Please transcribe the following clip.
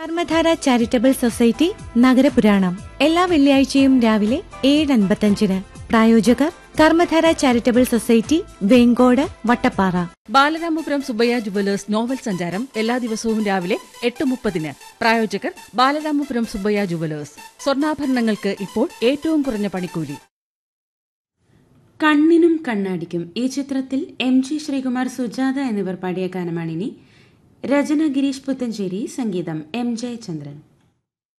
കർമ്മധാര charitable society നഗരപുരാണം എല്ലാ വെള്ളിയാഴ്ചയും രാവിലെ ഏഴ് അൻപത്തഞ്ചിന് പ്രായോജകർ Karmadhara charitable society Venkode Vattappara Balaramapuram Subbayya jewellers novel സഞ്ചാരം എല്ലാ ദിവസവും രാവിലെ എട്ട് മുപ്പതിന് പ്രായോജകർ ബാലരാമപുരം സുബയ്യ ജുവലേഴ്സ് സ്വർണ്ണാഭരണങ്ങൾക്ക് ഇപ്പോൾ ഏറ്റവും കുറഞ്ഞ പണിക്കൂലി കണ്ണിനും കണ്ണാടിക്കും ഈ ചിത്രത്തിൽ എം ജി ശ്രീകുമാർ സുജാത എന്നിവർ പാടിയ ഗാനമാണിനി രചന ഗിരീഷ് പുത്തഞ്ചേരി സംഗീതം എം ജയചന്ദ്രൻ